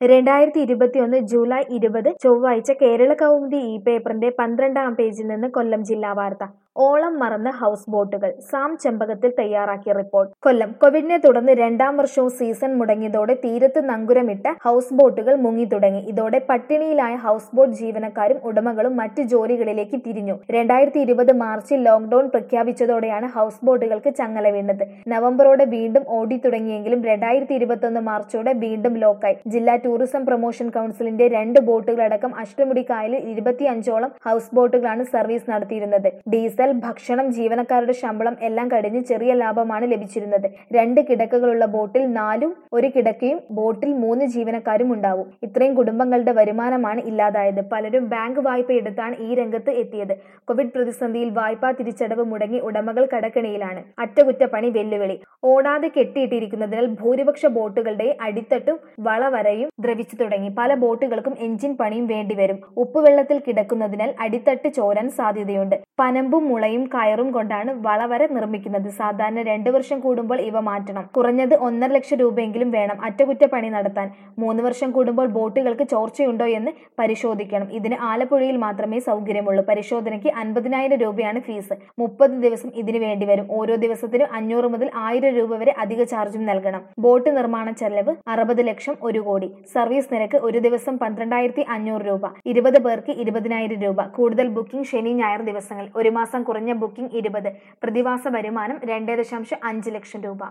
രണ്ടായിരത്തി ഇരുപത്തിയൊന്ന് ജൂലൈ ഇരുപത് ചൊവ്വാഴ്ച കേരള കൗമുദി ഈ പേപ്പറിന്റെ പന്ത്രണ്ടാം പേജിൽ നിന്ന് കൊല്ലം ജില്ലാ വാർത്ത ഓളം മറന്ന് ഹൗസ് ബോട്ടുകൾ സാം ചെമ്പകത്തിൽ തയ്യാറാക്കിയ റിപ്പോർട്ട് കൊല്ലം കോവിഡിനെ തുടർന്ന് രണ്ടാം വർഷവും സീസൺ മുടങ്ങിയതോടെ തീരത്ത് നങ്കുരമിട്ട ഹൗസ് ബോട്ടുകൾ മുങ്ങി തുടങ്ങി ഇതോടെ പട്ടിണിയിലായ ഹൗസ് ബോട്ട് ജീവനക്കാരും ഉടമകളും മറ്റ് ജോലികളിലേക്ക് തിരിഞ്ഞു രണ്ടായിരത്തി ഇരുപത് മാർച്ചിൽ ലോക്ഡൌൺ പ്രഖ്യാപിച്ചതോടെയാണ് ഹൗസ് ബോട്ടുകൾക്ക് ചങ്ങല വീണത് നവംബറോടെ വീണ്ടും ഓടി തുടങ്ങിയെങ്കിലും രണ്ടായിരത്തി ഇരുപത്തൊന്ന് മാർച്ചോടെ വീണ്ടും ലോക്കായി ജില്ലാ ടൂറിസം പ്രൊമോഷൻ കൗൺസിലിന്റെ രണ്ട് ബോട്ടുകളടക്കം അഷ്ടമുടി കായലിൽ ഇരുപത്തിയഞ്ചോളം ഹൗസ് ബോട്ടുകളാണ് സർവീസ് നടത്തിയിരുന്നത് ഡീസൽ ഭക്ഷണം ജീവനക്കാരുടെ ശമ്പളം എല്ലാം കഴിഞ്ഞ് ചെറിയ ലാഭമാണ് ലഭിച്ചിരുന്നത് രണ്ട് കിടക്കകളുള്ള ബോട്ടിൽ നാലും ഒരു കിടക്കയും ബോട്ടിൽ മൂന്ന് ജീവനക്കാരും ഉണ്ടാവും ഇത്രയും കുടുംബങ്ങളുടെ വരുമാനമാണ് ഇല്ലാതായത് പലരും ബാങ്ക് വായ്പ എടുത്താണ് ഈ രംഗത്ത് എത്തിയത് കോവിഡ് പ്രതിസന്ധിയിൽ വായ്പാ തിരിച്ചടവ് മുടങ്ങി ഉടമകൾ കടക്കണിയിലാണ് അറ്റകുറ്റപ്പണി വെല്ലുവിളി ഓടാതെ കെട്ടിയിട്ടിരിക്കുന്നതിനാൽ ഭൂരിപക്ഷ ബോട്ടുകളുടെ അടിത്തട്ടും വളവരയും ദ്രവിച്ചു തുടങ്ങി പല ബോട്ടുകൾക്കും എഞ്ചിൻ പണിയും വേണ്ടിവരും ഉപ്പുവെള്ളത്തിൽ കിടക്കുന്നതിനാൽ അടിത്തട്ട് ചോരാൻ സാധ്യതയുണ്ട് പനമ്പും മുളയും കയറും കൊണ്ടാണ് വളവര നിർമ്മിക്കുന്നത് സാധാരണ രണ്ടു വർഷം കൂടുമ്പോൾ ഇവ മാറ്റണം കുറഞ്ഞത് ഒന്നര ലക്ഷം രൂപയെങ്കിലും വേണം അറ്റകുറ്റപ്പണി നടത്താൻ മൂന്ന് വർഷം കൂടുമ്പോൾ ബോട്ടുകൾക്ക് ചോർച്ചയുണ്ടോ എന്ന് പരിശോധിക്കണം ഇതിന് ആലപ്പുഴയിൽ മാത്രമേ സൗകര്യമുള്ളൂ പരിശോധനയ്ക്ക് അൻപതിനായിരം രൂപയാണ് ഫീസ് മുപ്പത് ദിവസം ഇതിനു വേണ്ടിവരും ഓരോ ദിവസത്തിനും അഞ്ഞൂറ് മുതൽ ആയിരം രൂപ വരെ അധിക ചാർജും നൽകണം ബോട്ട് നിർമ്മാണ ചെലവ് അറുപത് ലക്ഷം ഒരു കോടി സർവീസ് നിരക്ക് ഒരു ദിവസം പന്ത്രണ്ടായിരത്തി അഞ്ഞൂറ് രൂപ ഇരുപത് പേർക്ക് ഇരുപതിനായിരം രൂപ കൂടുതൽ ബുക്കിംഗ് ശനി ഞായർ ദിവസങ്ങൾ ഒരു മാസം കുറഞ്ഞ ബുക്കിംഗ് ഇരുപത് പ്രതിമാസ വരുമാനം രണ്ട് ദശാംശം അഞ്ച് ലക്ഷം രൂപ